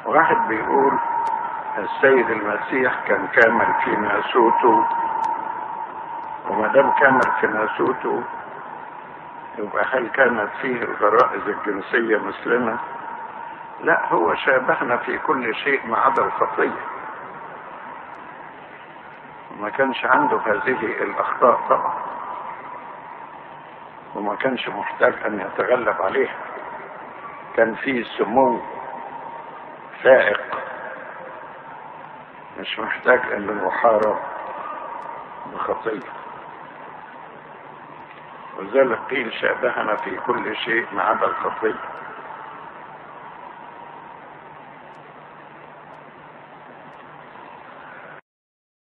واحد بيقول السيد المسيح كان كامل في ناسوته وما دام كامل في ناسوته يبقى هل كانت فيه الغرائز الجنسية مثلنا؟ لا هو شابهنا في كل شيء ما عدا الخطية ما كانش عنده هذه الأخطاء طبعا وما كانش محتاج أن يتغلب عليها كان فيه سمو فائق مش محتاج أن يحارب بخطية وذلك قيل شابهنا في كل شيء ما عدا الخطيه